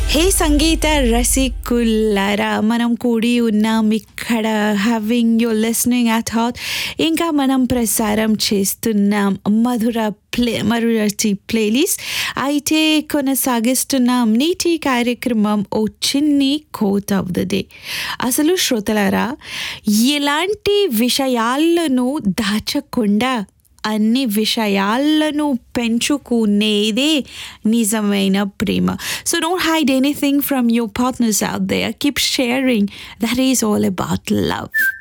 హే సంగీత రసికులారా మనం కూడి ఉన్నాం ఇక్కడ having you listening at hot ఇంకా మనం ప్రసారం చేస్తున్నాం మధుర ప్లే మధురచి ప్లేలిస్ట్ అయితే కొనసాగిస్తున్నాం నీటి కార్యక్రమం ఓ చిన్ని కోట్ ఆఫ్ ద డే అసలు శ్రోతలారా ఎలాంటి విషయాలను దాచకుండా అన్ని విషయాలను పెంచుకునేదే నిజమైన ప్రేమ so don't hide anything from your partners out there keep sharing that is all about love